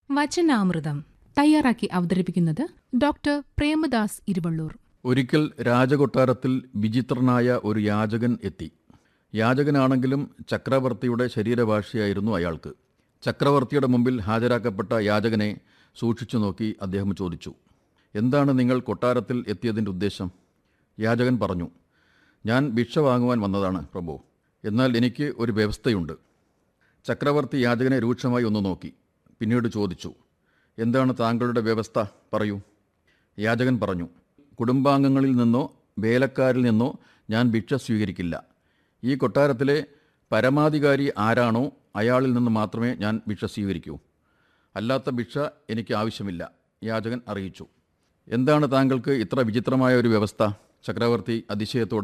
വചനാമൃതം തയ്യാറാക്കി അവതരിപ്പിക്കുന്നത് ഡോക്ടർ പ്രേമദാസ് ഇരുവള്ളൂർ ഒരിക്കൽ രാജകൊട്ടാരത്തിൽ വിചിത്രനായ ഒരു യാചകൻ എത്തി യാചകനാണെങ്കിലും ചക്രവർത്തിയുടെ ശരീരഭാഷയായിരുന്നു അയാൾക്ക് ചക്രവർത്തിയുടെ മുമ്പിൽ ഹാജരാക്കപ്പെട്ട യാചകനെ സൂക്ഷിച്ചു നോക്കി അദ്ദേഹം ചോദിച്ചു എന്താണ് നിങ്ങൾ കൊട്ടാരത്തിൽ എത്തിയതിൻ്റെ ഉദ്ദേശം യാചകൻ പറഞ്ഞു ഞാൻ ഭിക്ഷ വാങ്ങുവാൻ വന്നതാണ് പ്രഭു എന്നാൽ എനിക്ക് ഒരു വ്യവസ്ഥയുണ്ട് ചക്രവർത്തി യാചകനെ രൂക്ഷമായി ഒന്ന് നോക്കി പിന്നീട് ചോദിച്ചു എന്താണ് താങ്കളുടെ വ്യവസ്ഥ പറയൂ യാചകൻ പറഞ്ഞു കുടുംബാംഗങ്ങളിൽ നിന്നോ വേലക്കാരിൽ നിന്നോ ഞാൻ ഭിക്ഷ സ്വീകരിക്കില്ല ഈ കൊട്ടാരത്തിലെ പരമാധികാരി ആരാണോ അയാളിൽ നിന്ന് മാത്രമേ ഞാൻ ഭിക്ഷ സ്വീകരിക്കൂ അല്ലാത്ത ഭിക്ഷ എനിക്ക് ആവശ്യമില്ല യാചകൻ അറിയിച്ചു എന്താണ് താങ്കൾക്ക് ഇത്ര വിചിത്രമായ ഒരു വ്യവസ്ഥ ചക്രവർത്തി അതിശയത്തോടെ